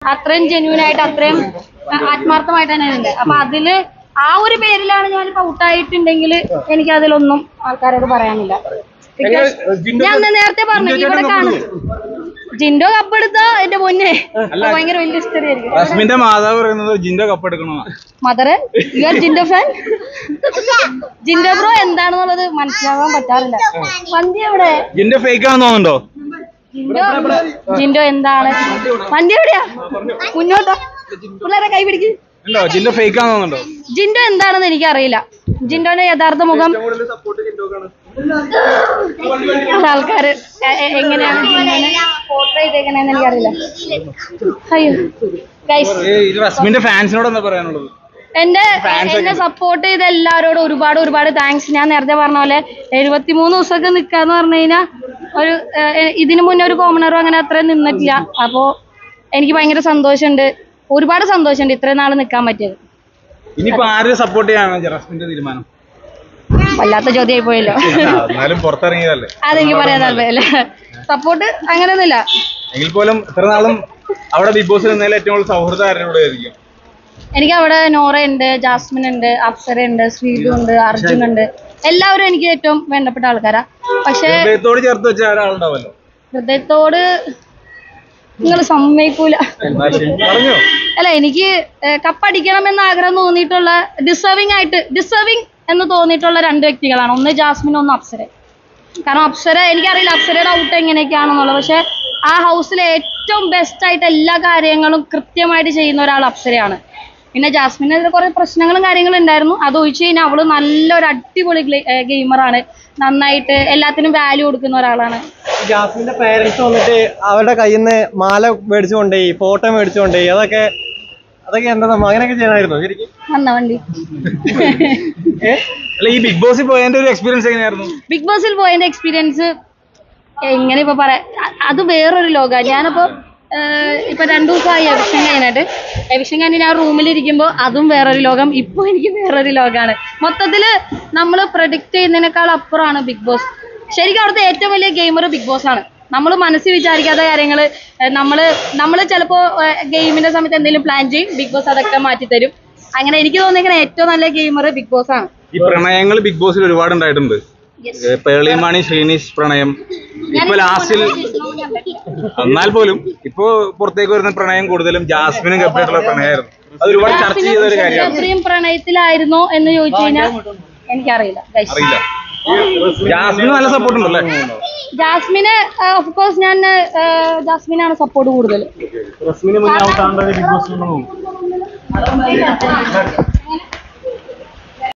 അത്രയും ജെന്യൂൻ ആയിട്ട് അത്രയും ആ, ആത്മാർത്ഥമായിട്ട് തന്നെ ഉണ്ട് അപ്പൊ അതില് ആ ഒരു പേരിലാണ് ഞാനിപ്പോ ഔട്ടായിട്ടുണ്ടെങ്കിൽ എനിക്ക് അതിലൊന്നും ആൾക്കാരോട് പറയാനില്ല Because ഞാൻ അന്ന് നേരത്തെ പറഞ്ഞു ഇവിടെ കാണും ജിൻഡോ കപ്പെടുത്ത എന്റെ പൊന്നെ അത് ഭയങ്കര വലിയ ഹിസ്റ്ററി ആയിരിക്കും റസ്മിന്റെ മാതാവ് പറയുന്നത് ജിന്റെ കപ്പ് എടുക്കണോ mother you are Jindo fan Jindo bro എന്താണെന്നുള്ളത് മനസ്സിലാവാൻ പറ്റാറില്ല വണ്ടി എവിടെ ജിന്റെ ഫേക്ക് ആണെന്ന് തോന്നുന്നുണ്ടോ ജിൻഡോ ജിൻഡോ എന്താണ് വണ്ടി എവിടെയാ മുന്നോട്ടോ പിള്ളേരെ കൈ പിടിക്ക് ഉണ്ടോ ജിന്റെ ഫേക്ക് ആണെന്ന് തോന്നുന്നുണ്ടോ ജിൻഡോ എന്താണെന്ന് എനിക്കറിയില്ല ജിൻഡോന്റെ യഥാർത്ഥ മുഖം ആൾക്കാര് എ- എ- എങ്ങനെയാണ് ജിൻഡോനെ പോർട്രേ ചെയ്തേക്കണേന്ന് എനിക്കറിയില്ല അയ്യോ ഗൈസ് ഏയ് ഇത് റസ്മിന്റെ ഫാൻസിനോട് എന്താ പറയാനുള്ളത് എന്റെ എന്നെ സപ്പോർട്ട് ചെയ്ത എല്ലാവരോടും ഒരുപാട് ഒരുപാട് താങ്ക്സ് ഞാൻ നേരത്തെ പറഞ്ഞ പോലെ എഴുപത്തിമൂന്ന് ദിവസമൊക്കെ നിക്കാന്ന് പറഞ്ഞു കഴിഞ്ഞാൽ ഒരു ഏഹ്, ഇതിനു മുന്നേ ഒരു കോമണറും അങ്ങനെ അത്രയും നിന്നിട്ടില്ല അപ്പോ എനിക്ക് ഭയങ്കര സന്തോഷമുണ്ട് ഒരുപാട് സന്തോഷമുണ്ട് ഇത്രയും നാൾ നിക്കാൻ പറ്റിയത് ഇനിയിപ്പോ ആരെ സപ്പോർട്ട് ചെയ്യാനാണ് റസ്മിന്റെ തീരുമാനം വല്ലാത്ത ചോദ്യമായി പോയല്ലോ എന്നാലും പുറത്തിറങ്ങിയതല്ലേ അതെനിക്ക് പറയാൻ താല്പര്യമില്ല സപ്പോർട്ട് അങ്ങനെയൊന്നുമില്ല എങ്കിൽ പോലും ഇത്ര നാളും അവിടെ ബിഗ് ബോസിൽ നിന്നതിൽ ഏറ്റവും കൂടുതൽ സൗഹൃദം ആരുടെ ആയിരിക്കും എനിക്ക് അവിടെ നോറ ഉണ്ട് ജാസ്മിൻ ഉണ്ട് അപ്സര ഉണ്ട് ശ്രീതു ഉണ്ട് അർജുൻ ഉണ്ട് എല്ലാവരും എനിക്ക് ഏറ്റവും വേണ്ടപ്പെട്ട ആൾക്കാരാ പക്ഷേ ഹൃദയത്തോട് ചേർത്ത് വെച്ച ഒരാളുണ്ടാവല്ലോ ഹൃദയത്തോട് നിങ്ങൾ സമ്മതിക്കൂല പറഞ്ഞോ അല്ല എനിക്ക് ഏഹ്, കപ്പടിക്കണമെന്ന് ആഗ്രഹം തോന്നിയിട്ടുള്ള ഡിസേർവിംഗ് ആയിട്ട് ഡിസേർവിംഗ് എന്ന് തോന്നിയിട്ടുള്ള രണ്ട് വ്യക്തികളാണ് ഒന്ന് ജാസ്മിൻ ഒന്ന് അപ്സര കാരണം അപ്സര എനിക്കറിയില്ല അപ്സരയുടെ ഔട്ട് എങ്ങനെയൊക്കെയാണെന്നുള്ളത് പക്ഷെ ആ ഹൗസിലെ ഏറ്റവും ബെസ്റ്റ് ആയിട്ട് എല്ലാ കാര്യങ്ങളും കൃത്യമായിട്ട് ചെയ്യുന്ന ഒരാൾ അപ്സരയാണ് പിന്നെ ജാസ്മിനെതിരെ കുറെ പ്രശ്നങ്ങളും കാര്യങ്ങളും ഉണ്ടായിരുന്നു അത് ഒഴിച്ച് കഴിഞ്ഞാൽ അവള് നല്ലൊരു അടിപൊളി ഗെയിമറാണ് നന്നായിട്ട് എല്ലാത്തിനും വാല്യൂ കൊടുക്കുന്ന ഒരാളാണ് ജാസ്മിന്റെ പേരൻസ് വന്നിട്ട് അവരുടെ കയ്യിൽ നിന്ന് മാല മേടിച്ചു കൊണ്ടുപോയി ഫോട്ടോ മേടിച്ചു കൊണ്ടുപോയി അതൊക്കെ അതൊക്കെ എന്താ സംഭവം അങ്ങനെയൊക്കെ ചെയ്യണമായിരുന്നു ശരിക്കും വന്ന വണ്ടി അല്ല ഈ ബിഗ് ബോസിൽ പോയതിന്റെ ഒരു എക്സ്പീരിയൻസ് എങ്ങനെയായിരുന്നു ബിഗ് ബോസിൽ പോയതിന്റെ എക്സ്പീരിയൻസ് എങ്ങനെ ഇപ്പൊ പറയാ അ- അത് വേറൊരു ലോക ഞാനിപ്പോ ഏഹ്, ഇപ്പൊ രണ്ടു ദിവസമായി എവിക്ഷൻ കഴിഞ്ഞിട്ട് എവിക്ഷൻ കഴിഞ്ഞ് ഞാൻ റൂമിലിരിക്കുമ്പോൾ അതും വേറൊരു ലോകം ഇപ്പൊ എനിക്ക് വേറൊരു ലോകമാണ് മൊത്തത്തില് നമ്മൾ പ്രൊഡിക്റ്റ് ചെയ്യുന്നതിനേക്കാൾ അപ്പുറമാണ് ബിഗ് ബോസ് ശരിക്കും അവിടുത്തെ ഏറ്റവും വലിയ ഗെയിമർ ബിഗ് ബോസ് ആണ് നമ്മൾ മനസ്സിൽ വിചാരിക്കാത്ത കാര്യങ്ങൾ നമ്മൾ നമ്മൾ ചിലപ്പോൾ ഗെയിമിന്റെ സമയത്ത് എന്തെങ്കിലും പ്ലാൻ ചെയ്യും ബിഗ് ബോസ് അതൊക്കെ മാറ്റി തരും അങ്ങനെ എനിക്ക് തോന്നിയിരിക്കുന്ന ഏറ്റവും നല്ല ഗെയിമർ ബിഗ് ബോസ് ആണ് ഈ പ്രണയങ്ങൾ ബിഗ് ബോസിൽ ഒരുപാട് ഉണ്ടായിട്ടുണ്ട് ഏ, പേളിമാണി ശ്രീനിഷ് പ്രണയം ഇപ്പൊ ലാസ്റ്റിൽ എന്നാൽ പോലും ഇപ്പൊ പുറത്തേക്ക് വരുന്ന പ്രണയം കൂടുതലും ജാസ്മിനും കപ്പായിട്ടുള്ള പ്രണയമായിരുന്നു അത് ഒരുപാട് ചർച്ച ചെയ്ത ഒരു കാര്യമാണ് അത്രയും പ്രണയത്തിലായിരുന്നോ എന്ന് ചോദിച്ചു കഴിഞ്ഞാൽ എനിക്കറിയില്ല guys. അറിയില്ല ജാസ്മിന് നല്ല സപ്പോർട്ട് ഉണ്ടല്ലേ ജാസ്മിന് ഓഫ് കോഴ്സ് ഞാൻ ആ, ജാസ്മിനാണ് സപ്പോർട്ട് കൂടുതൽ റസ്മിന് മുന്നേ ഔട്ടാണ്ടത് ബിഗ് ബോസ്